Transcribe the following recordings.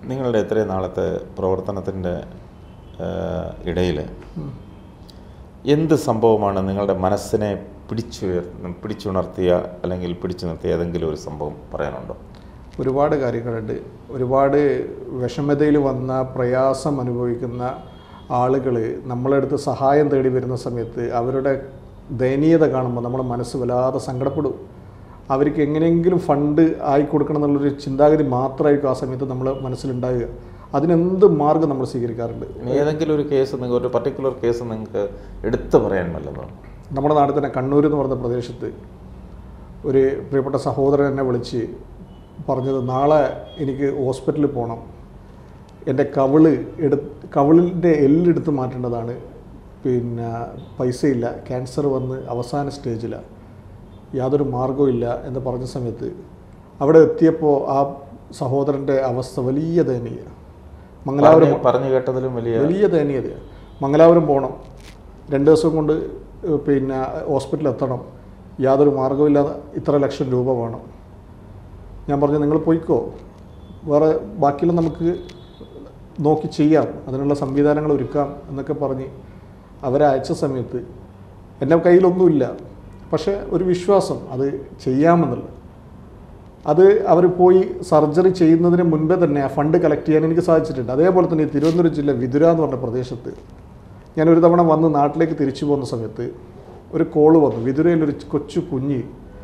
നിങ്ങളുടെ എത്രയും നാളത്തെ പ്രവർത്തനത്തിൻ്റെ ഇടയിൽ എന്ത് സംഭവമാണ് നിങ്ങളുടെ മനസ്സിനെ പിടിച്ചുയർ പിടിച്ചുണർത്തിയ അല്ലെങ്കിൽ പിടിച്ചു നിർത്തിയ ഏതെങ്കിലും ഒരു സംഭവം പറയാനുണ്ടോ ഒരുപാട് കാര്യങ്ങളുണ്ട് ഒരുപാട് വിഷമതയിൽ വന്ന പ്രയാസം അനുഭവിക്കുന്ന ആളുകൾ നമ്മളെടുത്ത് സഹായം തേടി വരുന്ന സമയത്ത് അവരുടെ ദയനീയത കാണുമ്പോൾ നമ്മുടെ മനസ്സ് വല്ലാതെ സങ്കടപ്പെടും അവർക്ക് എങ്ങനെയെങ്കിലും ഫണ്ട് ആയി കൊടുക്കണം എന്നുള്ളൊരു ചിന്താഗതി മാത്രമായിരിക്കും ആ സമയത്ത് നമ്മൾ മനസ്സിലുണ്ടാവുക അതിനെന്ത് മാർഗം നമ്മൾ സ്വീകരിക്കാറുണ്ട് ഇനി ഏതെങ്കിലും ഒരു കേസ് നിങ്ങൾ ഒരു പർട്ടിക്കുലർ കേസ് നിങ്ങൾക്ക് എടുത്തു പറയാൻ വല്ലതോ നമ്മുടെ നാട്ടിൽ തന്നെ കണ്ണൂർ എന്ന് പറഞ്ഞ പ്രദേശത്ത് ഒരു പ്രിയപ്പെട്ട സഹോദരൻ എന്നെ വിളിച്ച് പറഞ്ഞത് നാളെ എനിക്ക് ഹോസ്പിറ്റലിൽ പോകണം എൻ്റെ കവിള് എടു കവിളിൻ്റെ എല്ലെടുത്ത് മാറ്റേണ്ടതാണ് പിന്നെ പൈസയില്ല ക്യാൻസർ വന്ന് അവസാന സ്റ്റേജിലാണ് യാതൊരു മാർഗവും ഇല്ല എന്ന് പറഞ്ഞ സമയത്ത് അവിടെ എത്തിയപ്പോൾ ആ സഹോദരൻ്റെ അവസ്ഥ വലിയ ദയനീയ മംഗലാപുരം പറഞ്ഞു- പറഞ്ഞു കേട്ടതിലും വലിയ വലിയ ദയനീയതയാണ് മംഗലാപുരം പോകണം രണ്ട് ദിവസം കൊണ്ട് ഏഹ്, പിന്നെ ഹോസ്പിറ്റലിൽ എത്തണം യാതൊരു മാർഗമില്ലാതെ ഇത്ര ലക്ഷം രൂപ വേണം ഞാൻ പറഞ്ഞു നിങ്ങൾ പോയിക്കോ വേറെ ബാക്കിയെല്ലാം നമുക്ക് നോക്കി ചെയ്യാം അതിനുള്ള സംവിധാനങ്ങൾ ഒരുക്കാം എന്നൊക്കെ പറഞ്ഞ് അവരെ അയച്ച സമയത്ത് എൻ്റെ കയ്യിലൊന്നുമില്ല പക്ഷേ ഒരു വിശ്വാസം അത് ചെയ്യാമെന്നുള്ളത് അത് അവർ പോയി സർജറി ചെയ്യുന്നതിന് മുൻപേ തന്നെ ആ ഫണ്ട് കളക്ട് ചെയ്യാൻ എനിക്ക് സാധിച്ചിട്ടുണ്ട് അതേപോലെ തന്നെ ഈ തിരുവനന്തപുരം ജില്ല വിതുര എന്ന് പറഞ്ഞ പ്രദേശത്ത് ഞാൻ ഒരു തവണ വന്ന് നാട്ടിലേക്ക് തിരിച്ചു പോകുന്ന സമയത്ത് ഒരു കോള് വന്നു വിതുരയിലൊരു കൊച്ചു കുഞ്ഞ്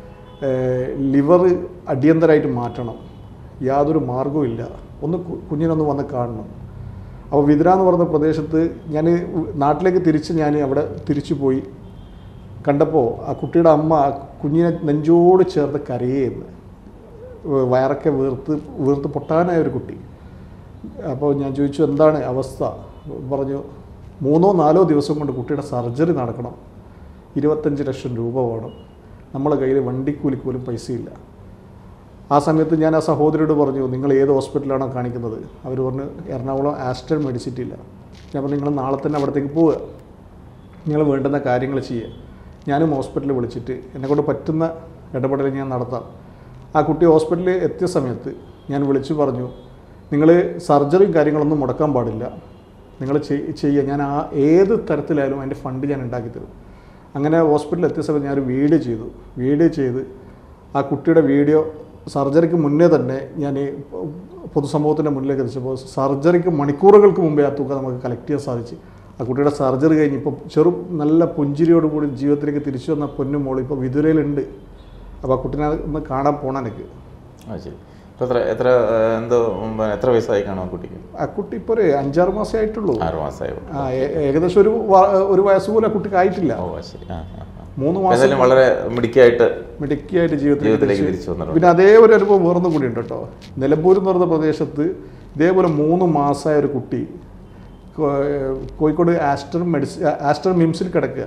ലിവർ അടിയന്തരമായിട്ട് മാറ്റണം യാതൊരു മാർഗവും ഇല്ല ഒന്ന് കു- കുഞ്ഞിനൊന്ന് വന്ന് കാണണം അപ്പോൾ വിതുര എന്ന് പറഞ്ഞ പ്രദേശത്ത് ഞാൻ നാട്ടിലേക്ക് തിരിച്ച് ഞാൻ അവിടെ തിരിച്ചു പോയി കണ്ടപ്പോൾ ആ കുട്ടിയുടെ അമ്മ ആ കുഞ്ഞിനെ നെഞ്ചോട് ചേർത്ത് കരയുന്നു വയറൊക്കെ വീർത്ത് വീർത്ത് പൊട്ടാനായ ഒരു കുട്ടി അപ്പോൾ ഞാൻ ചോദിച്ചു എന്താണ് അവസ്ഥ പറഞ്ഞു മൂന്നോ നാലോ ദിവസം കൊണ്ട് കുട്ടിയുടെ സർജറി നടക്കണം ഇരുപത്തഞ്ച് ലക്ഷം രൂപ വേണം നമ്മളെ കയ്യിൽ വണ്ടിക്കൂലിക്ക് പോലും പൈസയില്ല ആ സമയത്ത് ഞാൻ ആ സഹോദരിയോട് പറഞ്ഞു നിങ്ങൾ ഏത് ഹോസ്പിറ്റലാണോ കാണിക്കുന്നത് അവർ പറഞ്ഞു എറണാകുളം ആസ്റ്റർ മെഡിസിറ്റിയില്ല ഞാൻ പറഞ്ഞു നിങ്ങൾ നാളെ തന്നെ അവിടത്തേക്ക് പോവുക നിങ്ങൾ വേണ്ടുന്ന കാര്യങ്ങൾ ചെയ്യുക ഞാനും ഹോസ്പിറ്റലിൽ വിളിച്ചിട്ട് എന്നെക്കൊണ്ട് പറ്റുന്ന ഇടപെടൽ ഞാൻ നടത്താം ആ കുട്ടി ഹോസ്പിറ്റലിൽ എത്തിയ സമയത്ത് ഞാൻ വിളിച്ചു പറഞ്ഞു നിങ്ങൾ സർജറിയും കാര്യങ്ങളൊന്നും മുടക്കാൻ പാടില്ല നിങ്ങൾ ചെയ്യുക ഞാൻ ആ ഏത് തരത്തിലായാലും അതിൻ്റെ ഫണ്ട് ഞാൻ ഉണ്ടാക്കി തരും അങ്ങനെ ഹോസ്പിറ്റലിൽ എത്തിയ സമയത്ത് ഞാനൊരു വീഡിയോ ചെയ്തു വീഡിയോ ചെയ്ത് ആ കുട്ടിയുടെ വീഡിയോ സർജറിക്ക് മുന്നേ തന്നെ ഞാൻ ഈ പൊതുസമൂഹത്തിൻ്റെ മുന്നിലേക്ക് എത്തിച്ചപ്പോൾ സർജറിക്ക് മണിക്കൂറുകൾക്ക് മുമ്പേ ആ തുക നമുക്ക് കളക്ട് ചെയ്യാൻ സാധിച്ചു ആ കുട്ടിയുടെ സർജറി കഴിഞ്ഞ് ഇപ്പോൾ ചെറു നല്ല പുഞ്ചിരിയോടുകൂടി ജീവിതത്തിലേക്ക് തിരിച്ചു വന്ന പൊന്നു മോൾ ഇപ്പോൾ വിതുരയിലുണ്ട് അപ്പോൾ ആ കുട്ടീനെ ഒന്ന് കാണാൻ പോകണം എനിക്ക് ആ ശരി ഇപ്പം എത്ര എത്ര ഏഹ്, എന്തോ ഉം, എത്ര വയസ്സായി കാണും ആ കുട്ടിക്ക് ആ കുട്ടി ഇപ്പോൾ ഒരു അഞ്ചാറ് മാസമേ ആയിട്ടുള്ളൂ ആറ് മാസമായോ ആ ഏ- ഏകദേശം ഒരു വ- ഒരു വയസ്സ് പോലും ആ കുട്ടിക്ക് ആയിട്ടില്ല ഓ ആ ശരി ആ ആ ആ. മൂന്ന് മാസം ഏതായാലും വളരെ മിടുക്കിയായിട്ട് മിടുക്കിയായിട്ട് ജീവിതത്തിലേക്ക് ജീവിതത്തിലേക്ക് തിരിച്ചു തിരിച്ചു വന്നിട്ടുണ്ട് പിന്നെ അതേ ഒരു അനുഭവം വേറൊന്നും കൂടി ഉണ്ട് കേട്ടോ നിലമ്പൂർ എന്ന് പറയുന്ന പ്രദേശത്ത് ഇതേപോലെ മൂന്ന് മാസമായ ഒരു കുട്ടി കോ- കോഴിക്കോട് ആസ്റ്റർ മെഡിസി ആസ്റ്റർ മിംസിൽ കിടക്കുക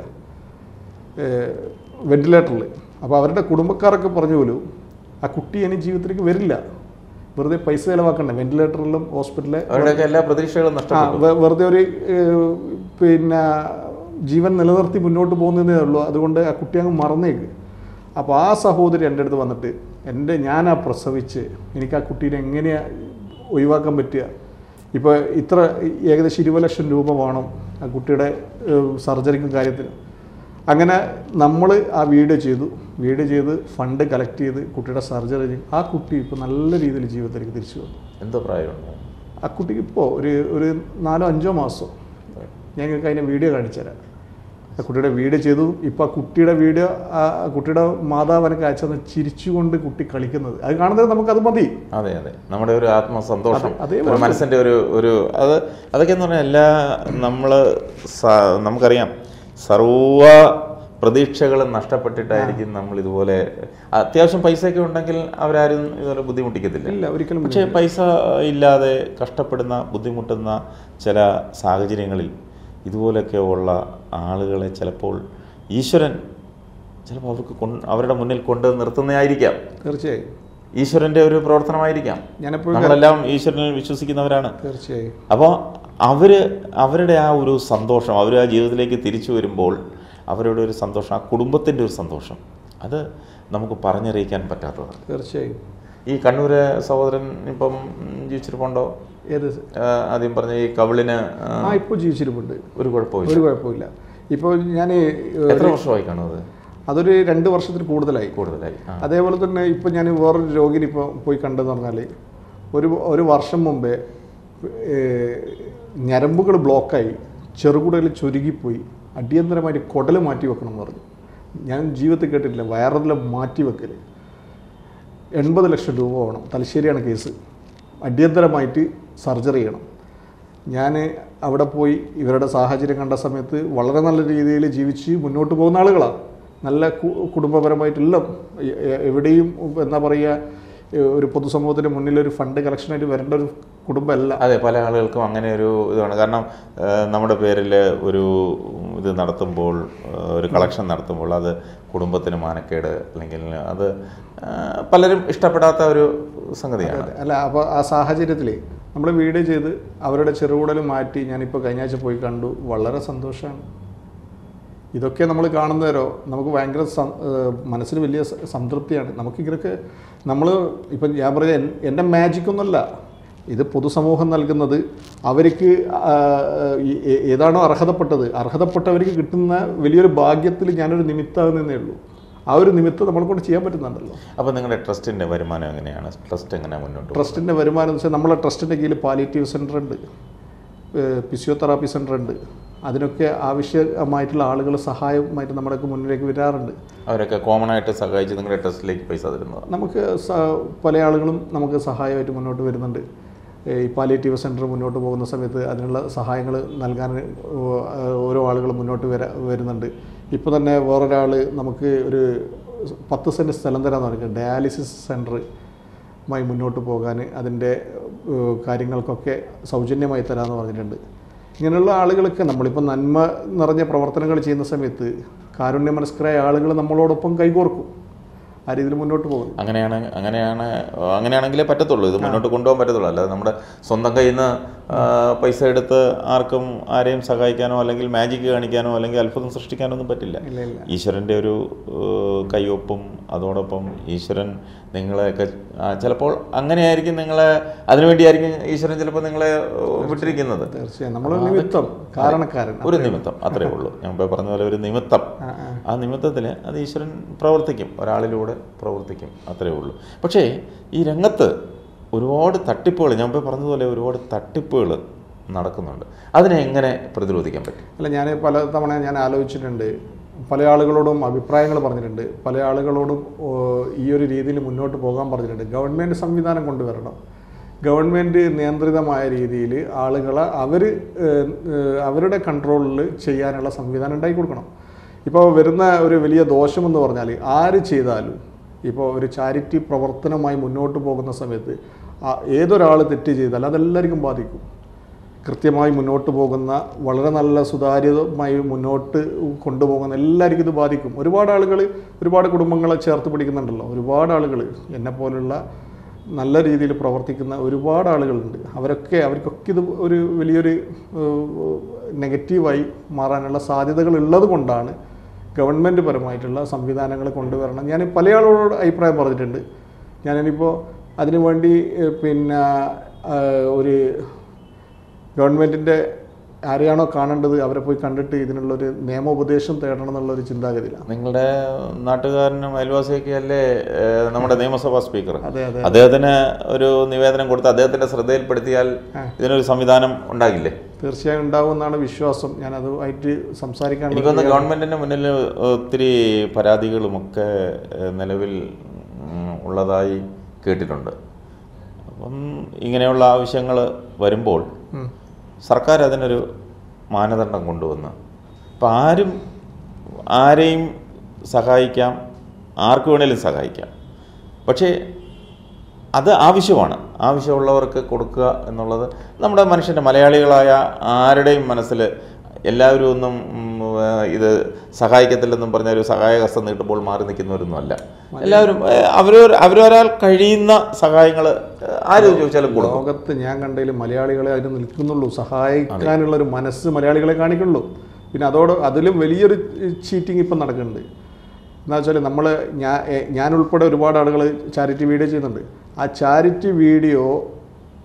വെന്റിലേറ്ററിൽ അപ്പോൾ അവരുടെ കുടുംബക്കാരൊക്കെ പറഞ്ഞു പോലും ആ കുട്ടി ഇനി ജീവിതത്തിലേക്ക് വരില്ല വെറുതെ പൈസ ചിലവാക്കണ്ടേ വെന്റിലേറ്ററിലും ഹോസ്പിറ്റലിലെ അവരുടെയൊക്കെ എല്ലാ പ്രതീക്ഷകളും ആ നഷ്ടപ്പെട്ടു വെ- വെറുതെ ഒരു ഏഹ്, പിന്നെ ജീവൻ നിലനിർത്തി മുന്നോട്ട് പോകുന്നതേ ഉള്ളൂ അതുകൊണ്ട് ആ കുട്ടി അങ്ങ് മറന്നേക്ക് അപ്പോൾ ആ സഹോദരി എൻ്റെ അടുത്ത് വന്നിട്ട് എൻ്റെ ഞാനാ പ്രസവിച്ച് എനിക്ക് ആ കുട്ടീനെ എങ്ങനെയാ ഒഴിവാക്കാൻ പറ്റുക ഇപ്പോൾ ഇത്ര ഏകദേശം ഇരുപത് ലക്ഷം രൂപ വേണം ആ കുട്ടിയുടെ ഏഹ്, സർജറിക്കും കാര്യത്തിനും അങ്ങനെ നമ്മൾ ആ വീഡിയോ ചെയ്തു വീഡിയോ ചെയ്ത് ഫണ്ട് കളക്ട് ചെയ്ത് കുട്ടിയുടെ സർജറി ചെയ്തു. ആ കുട്ടി ഇപ്പോൾ നല്ല രീതിയിൽ ജീവിതത്തിലേക്ക് തിരിച്ചു വന്നു എന്തോ പ്രായമുണ്ട് ആ കുട്ടിക്ക് ഇപ്പോൾ ഒരു ഒരു നാലോ അഞ്ചോ മാസം ഞാൻ നിങ്ങൾക്ക് അതിൻ്റെ വീഡിയോ കാണിച്ചു തരാം ആ കുട്ടിയുടെ വീഡിയോ ചെയ്തു ഇപ്പോൾ ആ കുട്ടിയുടെ വീഡിയോ ആ കുട്ടിയുടെ മാതാവിനൊക്കെ അയച്ചെന്ന് ചിരിച്ചുകൊണ്ട് കുട്ടി കളിക്കുന്നത് അത് കാണുന്നത് നമുക്കത് മതി അതെ അതെ നമ്മുടെ ഒരു ആത്മസന്തോഷം അതെ, അതേ ഒരു മനസ്സിന്റെ ഒരു ഒരു അത് അതൊക്കെ എന്ന് പറഞ്ഞാൽ എല്ലാ നമ്മൾ നമുക്കറിയാം സർവ പ്രതീക്ഷകളും നഷ്ടപ്പെട്ടിട്ടായിരിക്കും നമ്മൾ ഇതുപോലെ അത്യാവശ്യം പൈസയൊക്കെ ഉണ്ടെങ്കിൽ അവരാരും ഇതുപോലെ ബുദ്ധിമുട്ടിക്കത്തില്ല ഇല്ല ഒരിക്കലും പക്ഷേ പൈസ ഇല്ലാതെ കഷ്ടപ്പെടുന്ന ബുദ്ധിമുട്ടുന്ന ചില സാഹചര്യങ്ങളിൽ ഇതുപോലൊക്കെ ഉള്ള ആളുകളെ ചിലപ്പോൾ ഈശ്വരൻ ചിലപ്പോൾ അവർക്ക് കൊണ്ട് അവരുടെ മുന്നിൽ കൊണ്ട് നിർത്തുന്നതായിരിക്കാം തീർച്ചയായും ഈശ്വരന്റെ ഒരു പ്രവർത്തനമായിരിക്കാം ഞാനെപ്പോഴും നമ്മളെല്ലാം ഈശ്വരനിൽ വിശ്വസിക്കുന്നവരാണ് തീർച്ചയായും അപ്പോൾ അവര് അവരുടെ ആ ഒരു സന്തോഷം അവർ ആ ജീവിതത്തിലേക്ക് തിരിച്ചു വരുമ്പോൾ അവരുടെ ഒരു സന്തോഷം ആ കുടുംബത്തിൻ്റെ ഒരു സന്തോഷം അത് നമുക്ക് പറഞ്ഞറിയിക്കാൻ പറ്റാത്തതാണ് തീർച്ചയായും ഈ കണ്ണൂര് സഹോദരൻ ഇപ്പം ജീവിച്ചിരിപ്പുണ്ടോ ഏത് ആ, ആദ്യം പറഞ്ഞ ഈ കവിളിന് ആ, ആ ഇപ്പോൾ ജീവിച്ചിരിപ്പുണ്ട് ഒരു കുഴപ്പമില്ല ഒരു കുഴപ്പമില്ല ഇപ്പോൾ ഞാൻ എത്ര വർഷമായി കാണും അത് അതൊരു രണ്ട് വർഷത്തിൽ കൂടുതലായി കൂടുതലായി ആ. അതേപോലെ തന്നെ ഇപ്പം ഞാൻ വേറൊരു രോഗിനെ ഇപ്പോൾ പോയി കണ്ടെന്ന് പറഞ്ഞാൽ ഒരു ഒരു വർഷം മുമ്പേ ഏഹ്, ഞരമ്പുകൾ ബ്ലോക്കായി ചെറുകുടൽ ചുരുങ്ങിപ്പോയി അടിയന്തരമായിട്ട് കുടൽ മാറ്റി വെക്കണം എന്ന് പറഞ്ഞു ഞാൻ ജീവിതത്തിൽ കേട്ടിട്ടില്ല വയറിലെ മാറ്റി വെക്കൽ എൺപത് ലക്ഷം രൂപ വേണം തലശ്ശേരിയാണ് കേസ് അടിയന്തരമായിട്ട് സർജറി ചെയ്യണം ഞാൻ അവിടെ പോയി ഇവരുടെ സാഹചര്യം കണ്ട സമയത്ത് വളരെ നല്ല രീതിയിൽ ജീവിച്ച് മുന്നോട്ട് പോകുന്ന ആളുകളാണ് നല്ല കു- കുടുംബപരമായിട്ടെല്ലാം എ- എ- എവിടെയും എന്താ പറയുക എ- ഒരു പൊതുസമൂഹത്തിന് മുന്നിൽ ഒരു ഫണ്ട് കളക്ഷനായിട്ട് വരേണ്ട ഒരു കുടുംബമല്ല അതെ പല ആളുകൾക്കും അങ്ങനെ ഒരു ഇതാണ് കാരണം ആ, നമ്മുടെ പേരിൽ ഒരു ഇത് നടത്തുമ്പോൾ ആ, ഒരു കളക്ഷൻ നടത്തുമ്പോൾ അത് കുടുംബത്തിന് മാനക്കേട് അല്ലെങ്കിൽ അത് ആ, പലരും ഇഷ്ടപ്പെടാത്ത ഒരു സംഗതിയാണ് അല്ല അപ്പോൾ ആ സാഹചര്യത്തിൽ നമ്മൾ വീഡിയോ ചെയ്ത് അവരുടെ ചെറുകൂടൽ മാറ്റി ഞാനിപ്പോൾ കഴിഞ്ഞ ആഴ്ച പോയി കണ്ടു വളരെ സന്തോഷമാണ് ഇതൊക്കെ നമ്മൾ കാണുന്നവരോ നമുക്ക് ഭയങ്കര സം- ഏഹ് മനസ്സിന് വലിയ സ- സംതൃപ്തിയാണ് നമുക്ക് ഇങ്ങനെയൊക്കെ നമ്മൾ ഇപ്പം ഞാൻ പറഞ്ഞ എൻ- എൻ്റെ മാജിക് ഒന്നുമല്ല ഇത് പൊതുസമൂഹം നൽകുന്നത് അവർക്ക് ആ, ഈ- ഏ- ഏതാണോ അർഹതപ്പെട്ടത് അർഹതപ്പെട്ടവർക്ക് കിട്ടുന്ന വലിയൊരു ഭാഗ്യത്തിൽ ഞാനൊരു നിമിത്തമാകുന്നതേ ഉള്ളൂ ആ ഒരു നിമിത്തം നമ്മളെ കൊണ്ട് ചെയ്യാൻ പറ്റുന്നുണ്ടല്ലോ അപ്പോൾ നിങ്ങളുടെ ട്രസ്റ്റിൻ്റെ വരുമാനം എങ്ങനെയാണ് ട്രസ്റ്റ് എങ്ങനെയാണ് മുന്നോട്ട് പോകുന്നത്? ട്രസ്റ്റിൻ്റെ വരുമാനം എന്ന് വെച്ചാൽ നമ്മളെ ട്രസ്റ്റിൻ്റെ കീഴിൽ പാലിയേറ്റീവ് സെൻ്റർ ഉണ്ട് ഫിസിയോതെറാപ്പി സെൻ്റർ ഉണ്ട് അതിനൊക്കെ ആവശ്യമായിട്ടുള്ള ആളുകൾ സഹായമായിട്ട് നമ്മുടെയൊക്കെ മുന്നിലേക്ക് വരാറുണ്ട് അവരൊക്കെ കോമൺ ആയിട്ട് സഹായിച്ച് നിങ്ങളുടെ ട്രസ്റ്റിലേക്ക് പൈസ തരുന്നത് നമുക്ക് സ- പല ആളുകളും നമുക്ക് സഹായമായിട്ട് മുന്നോട്ട് വരുന്നുണ്ട് ഈ പാലിയേറ്റീവ് സെൻറ്റർ മുന്നോട്ട് പോകുന്ന സമയത്ത് അതിനുള്ള സഹായങ്ങൾ നൽകാൻ ഓ- ഓരോ ആളുകൾ മുന്നോട്ട് വര വരുന്നുണ്ട് ഇപ്പോൾ തന്നെ വേറൊരാൾ നമുക്ക് ഒരു പത്ത് സെൻറ്റ് സ്ഥലം തരാമെന്ന് പറഞ്ഞിട്ടുണ്ട് ഡയാലിസിസ് സെൻറ്ററുമായി മുന്നോട്ട് പോകാൻ അതിൻ്റെ ഏഹ്, കാര്യങ്ങൾക്കൊക്കെ സൗജന്യമായി തരാമെന്ന് പറഞ്ഞിട്ടുണ്ട് ഇങ്ങനെയുള്ള ആളുകളൊക്കെ നമ്മളിപ്പോൾ നന്മ നിറഞ്ഞ പ്രവർത്തനങ്ങൾ ചെയ്യുന്ന സമയത്ത് കാരുണ്യമനസ്കരായ ആളുകൾ നമ്മളോടൊപ്പം കൈകോർക്കും ആ രീതിയിൽ മുന്നോട്ട് പോകുന്നു അങ്ങനെയാണ് അങ്ങനെയാണ് അങ്ങനെയാണെങ്കിലേ പറ്റത്തുള്ളൂ ഇത് മുന്നോട്ട് കൊണ്ടുപോകാൻ പറ്റത്തുള്ളൂ അല്ലാതെ നമ്മുടെ സ്വന്തം കയ്യിൽ നിന്ന് പൈസ എടുത്ത് ആർക്കും ആരെയും സഹായിക്കാനോ അല്ലെങ്കിൽ മാജിക് കാണിക്കാനോ അല്ലെങ്കിൽ അത്ഭുതം സൃഷ്ടിക്കാനോ ഒന്നും പറ്റില്ല ഇല്ല ഇല്ല ഈശ്വരൻ്റെ ഒരു ഏഹ്, കയ്യൊപ്പും അതോടൊപ്പം ഈശ്വരൻ നിങ്ങളെയൊക്കെ ആ, ചിലപ്പോൾ അങ്ങനെയായിരിക്കും നിങ്ങളെ അതിനുവേണ്ടിയായിരിക്കും ഈശ്വരൻ ചിലപ്പോൾ നിങ്ങളെ ഏഹ്, വിട്ടിരിക്കുന്നത് തീർച്ചയായും നമ്മൾ നിമിത്തം കാരണക്കാരൻ ഒരു നിമിത്തം അത്രേ ഉള്ളൂ ഞാൻ ഇപ്പോൾ പറഞ്ഞ പോലെ ഒരു നിമിത്തം ആ, ആ. ആ നിമിത്തത്തിൽ അത് ഈശ്വരൻ പ്രവർത്തിക്കും ഒരാളിലൂടെ പ്രവർത്തിക്കും അത്രേ ഉള്ളൂ പക്ഷേ ഈ രംഗത്ത് ഒരുപാട് തട്ടിപ്പുകൾ ഞാൻ ഇപ്പോൾ പറഞ്ഞതുപോലെ ഒരുപാട് തട്ടിപ്പുകൾ നടക്കുന്നുണ്ട് അതിനെ എങ്ങനെ പ്രതിരോധിക്കാൻ പറ്റും അല്ല ഞാൻ പല തവണ ഞാൻ ആലോചിച്ചിട്ടുണ്ട് പല ആളുകളോടും അഭിപ്രായങ്ങൾ പറഞ്ഞിട്ടുണ്ട് പല ആളുകളോടും ഓ, ഈ ഒരു രീതിയിൽ മുന്നോട്ട് പോകാൻ പറഞ്ഞിട്ടുണ്ട് ഗവൺമെൻറ് സംവിധാനം കൊണ്ടുവരണം ഗവൺമെൻറ് നിയന്ത്രിതമായ രീതിയിൽ ആളുകളെ അവർ അവരുടെ കൺട്രോളിൽ ചെയ്യാനുള്ള സംവിധാനം ഉണ്ടാക്കി കൊടുക്കണം ഇപ്പോൾ വരുന്ന ഒരു വലിയ ദോഷമെന്ന് പറഞ്ഞാൽ ആര് ചെയ്താലും ഇപ്പോൾ ഒരു ചാരിറ്റി പ്രവർത്തനമായി മുന്നോട്ട് പോകുന്ന സമയത്ത് ആ- ഏതൊരാൾ തെറ്റ് ചെയ്താൽ അതെല്ലാവർക്കും ബാധിക്കും കൃത്യമായി മുന്നോട്ട് പോകുന്ന വളരെ നല്ല സുതാര്യമായി മുന്നോട്ട് കൊണ്ടുപോകുന്ന എല്ലാവർക്കും ഇത് ബാധിക്കും ഒരുപാട് ആളുകൾ ഒരുപാട് കുടുംബങ്ങളെ ചേർത്ത് പിടിക്കുന്നുണ്ടല്ലോ ഒരുപാട് ആളുകൾ എന്നെ പോലുള്ള നല്ല രീതിയിൽ പ്രവർത്തിക്കുന്ന ഒരുപാട് ആളുകളുണ്ട് അവരൊക്കെ അവർക്കൊക്കെ ഇത് ഒരു വലിയൊരു ഏഹ്, നെഗറ്റീവായി മാറാനുള്ള സാധ്യതകൾ ഉള്ളത് കൊണ്ടാണ് ഗവൺമെൻറ് പരമായിട്ടുള്ള സംവിധാനങ്ങൾ കൊണ്ടുവരണം ഞാൻ പല ആളുകളോട് അഭിപ്രായം പറഞ്ഞിട്ടുണ്ട് ഞാനിപ്പോൾ അതിനുവേണ്ടി ഏഹ്, പിന്നെ ആഹ്, ഒരു ഗവൺമെൻറ്റിൻ്റെ ആരെയാണോ കാണേണ്ടത് അവരെ പോയി കണ്ടിട്ട് ഇതിനുള്ളൊരു നിയമോപദേശം തേടണം എന്നുള്ളൊരു ചിന്താഗതിയിലാണ് നിങ്ങളുടെ നാട്ടുകാരനും അയൽവാസിയൊക്കെ അല്ലേ ഏഹ്, നമ്മുടെ നിയമസഭാ സ്പീക്കർ അതെ അതെ അദ്ദേഹത്തിന് ഒരു നിവേദനം കൊടുത്ത് അദ്ദേഹത്തിന്റെ ശ്രദ്ധയിൽപ്പെടുത്തിയാൽ ഇതിനൊരു സംവിധാനം ഉണ്ടാകില്ലേ തീർച്ചയായും ഉണ്ടാകുമെന്നാണ് വിശ്വാസം ഞാൻ അതുമായിട്ട് സംസാരിക്കാൻ എനിക്കൊന്ന് ഗവൺമെന്റിന്റെ മുന്നിൽ ഒത്തിരി പരാതികളുമൊക്കെ ഏഹ്, നിലവിൽ ഉം, ഉള്ളതായി കേട്ടിട്ടുണ്ട് അപ്പം ഇങ്ങനെയുള്ള ആവശ്യങ്ങൾ വരുമ്പോൾ ഉം. സർക്കാർ അതിനൊരു മാനദണ്ഡം കൊണ്ടുവന്ന് അപ്പം ആരും ആരെയും സഹായിക്കാം ആർക്ക് വേണേലും സഹായിക്കാം പക്ഷേ അത് ആവശ്യമാണ് ആവശ്യമുള്ളവർക്ക് കൊടുക്കുക എന്നുള്ളത് നമ്മുടെ മനുഷ്യൻ്റെ മലയാളികളായ ആരുടെയും മനസ്സിൽ എല്ലാവരും ഒന്നും ഉം, ഏഹ്, ഇത് സഹായിക്കത്തില്ലെന്നും പറഞ്ഞ ഒരു സഹായഹസ്തം നീട്ടുമ്പോൾ മാറി നിൽക്കുന്നവരൊന്നും അല്ല എല്ലാവരും ഏഹ്, അവരവർ അവരൊരാൾ കഴിയുന്ന സഹായങ്ങൾ ആര് ചോദിച്ചാലും കൊടുക്കും ലോകത്ത് ഞാൻ കണ്ടതിൽ മലയാളികളെ അതിന് നിൽക്കുന്നുള്ളൂ സഹായിക്കാനുള്ള ഒരു മനസ്സ് മലയാളികളെ കാണിക്കുള്ളൂ പിന്നെ അതോട് അതിലും വലിയൊരു ചീറ്റിംഗ് ഇപ്പം നടക്കുന്നുണ്ട് എന്താ വെച്ചാൽ നമ്മൾ ഞാൻ എ- ഞാൻ ഉൾപ്പെടെ ഒരുപാട് ആളുകൾ ചാരിറ്റി വീഡിയോ ചെയ്യുന്നുണ്ട് ആ ചാരിറ്റി വീഡിയോ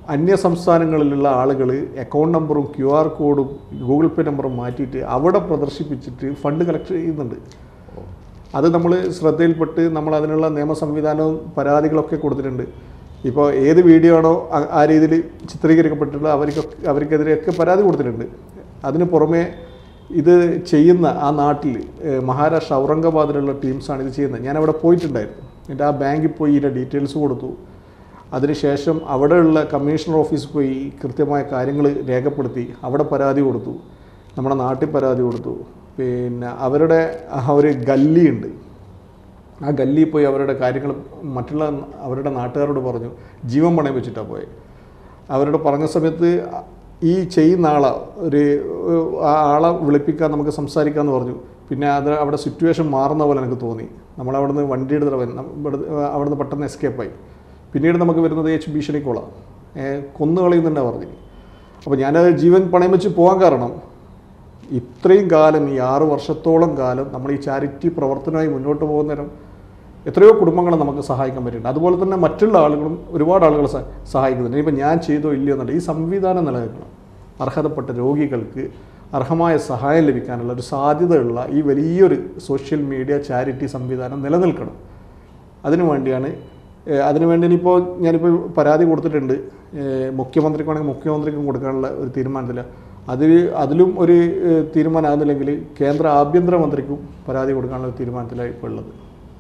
അന്യ സംസ്ഥാനങ്ങളിലുള്ള ആളുകൾ അക്കൗണ്ട് നമ്പറും ക്യു ആർ കോഡും ഗൂഗിൾ പേ നമ്പറും മാറ്റിയിട്ട് അവിടെ പ്രദർശിപ്പിച്ചിട്ട് ഫണ്ട് കളക്ട് ചെയ്യുന്നുണ്ട് അത് നമ്മൾ ശ്രദ്ധയിൽപ്പെട്ട് നമ്മൾ അതിനുള്ള നിയമ സംവിധാനവും പരാതികളൊക്കെ കൊടുത്തിട്ടുണ്ട് ഇപ്പോൾ ഏത് വീഡിയോ ആണോ ആ- ആ രീതിയിൽ ചിത്രീകരിക്കപ്പെട്ടിട്ടുള്ളത് അവർക്കൊക്കെ അവർക്കെതിരെയൊക്കെ പരാതി കൊടുത്തിട്ടുണ്ട് അതിന് പുറമെ ഇത് ചെയ്യുന്ന ആ നാട്ടിൽ ഏഹ്, മഹാരാഷ്ട്ര ഔറംഗാബാദിലുള്ള ടീംസാണ് ഇത് ചെയ്യുന്നത് ഞാൻ അവിടെ പോയിട്ടുണ്ടായിരുന്നു എന്നിട്ട് ആ ബാങ്കിൽ പോയി ഇതിൻ്റെ ഡീറ്റെയിൽസ് കൊടുത്തു അതിനുശേഷം അവിടെയുള്ള കമ്മീഷണർ ഓഫീസിൽ പോയി കൃത്യമായ കാര്യങ്ങൾ രേഖപ്പെടുത്തി അവിടെ പരാതി കൊടുത്തു നമ്മുടെ നാട്ടിൽ പരാതി കൊടുത്തു പിന്നെ അവരുടെ ആ ഒരു ഗല്ലിയുണ്ട് ആ ഗല്ലിയിൽ പോയി അവരുടെ കാര്യങ്ങൾ മറ്റുള്ള അവരുടെ നാട്ടുകാരോട് പറഞ്ഞു ജീവൻ പണയം വെച്ചിട്ടാണ് പോയത് അവരോട് പറഞ്ഞ സമയത്ത് ഈ ചെയ്യുന്ന ആളെ ഒരു ആ ആളെ വിളിപ്പിക്കാൻ നമുക്ക് സംസാരിക്കാമെന്ന് പറഞ്ഞു പിന്നെ അത് അവിടെ സിറ്റുവേഷൻ മാറുന്ന പോലെ എനിക്ക് തോന്നി നമ്മൾ അവിടുന്ന് വണ്ടി എടുത്തിട്ട് വന്ന് ഇവിടെ അവിടുന്ന് പെട്ടെന്ന് എസ്കേപ്പായി പിന്നീട് നമുക്ക് വരുന്നത് എച്ച് ഭീഷണി കോളാണ് കൊന്നു കളയുന്നുണ്ടാണ് പറഞ്ഞു അപ്പോൾ ഞാൻ ജീവൻ പണയം വെച്ച് പോകാൻ കാരണം ഇത്രയും കാലം ഈ ആറ് വർഷത്തോളം കാലം നമ്മൾ ഈ ചാരിറ്റി പ്രവർത്തനമായി മുന്നോട്ട് പോകുന്ന നേരം എത്രയോ കുടുംബങ്ങളെ നമുക്ക് സഹായിക്കാൻ പറ്റുന്നുണ്ട് അതുപോലെ തന്നെ മറ്റുള്ള ആളുകളും ഒരുപാട് ആളുകൾ സ- സഹായിക്കുന്നുണ്ട് ഇനിയിപ്പോൾ ഞാൻ ചെയ്തോ ഇല്ലയോ എന്നുണ്ട് ഈ സംവിധാനം നിലനിൽക്കണം അർഹതപ്പെട്ട രോഗികൾക്ക് അർഹമായ സഹായം ലഭിക്കാനുള്ള ഒരു സാധ്യതയുള്ള ഈ വലിയൊരു സോഷ്യൽ മീഡിയ ചാരിറ്റി സംവിധാനം നിലനിൽക്കണം അതിനു വേണ്ടിയാണ് ഏഹ് അതിനു വേണ്ടി ഇനിയിപ്പോൾ ഞാനിപ്പോൾ പരാതി കൊടുത്തിട്ടുണ്ട് ഏഹ് മുഖ്യമന്ത്രിക്കാണെങ്കിൽ മുഖ്യമന്ത്രിക്കും കൊടുക്കാനുള്ള ഒരു തീരുമാനത്തില്ല അതിൽ അതിലും ഒരു ഏഹ് തീരുമാനമാകുന്നില്ലെങ്കിൽ കേന്ദ്ര ആഭ്യന്തരമന്ത്രിക്കും പരാതി കൊടുക്കാനുള്ള ഒരു തീരുമാനത്തിലാണ് ഇപ്പോൾ ഉള്ളത്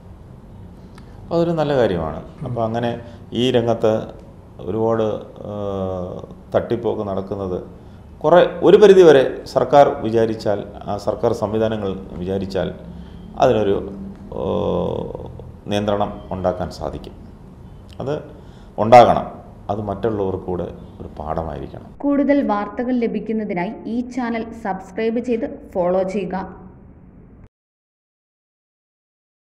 അപ്പോൾ അതൊരു നല്ല കാര്യമാണ് അപ്പോൾ അങ്ങനെ ഈ രംഗത്ത് ഒരുപാട് ആ, തട്ടിപ്പൊക്കെ നടക്കുന്നത് കുറേ ഒരു പരിധി വരെ സർക്കാർ വിചാരിച്ചാൽ ആ സർക്കാർ സംവിധാനങ്ങൾ വിചാരിച്ചാൽ അതിനൊരു ആ, നിയന്ത്രണം ഉണ്ടാക്കാൻ സാധിക്കും അത് ഉണ്ടാകണം അത് മറ്റുള്ളവർക്ക് കൂടെ ഒരു പാഠമായിരിക്കണം കൂടുതൽ വാർത്തകൾ ലഭിക്കുന്നതിനായി ഈ ചാനൽ സബ്സ്ക്രൈബ് ചെയ്ത് ഫോളോ ചെയ്യുക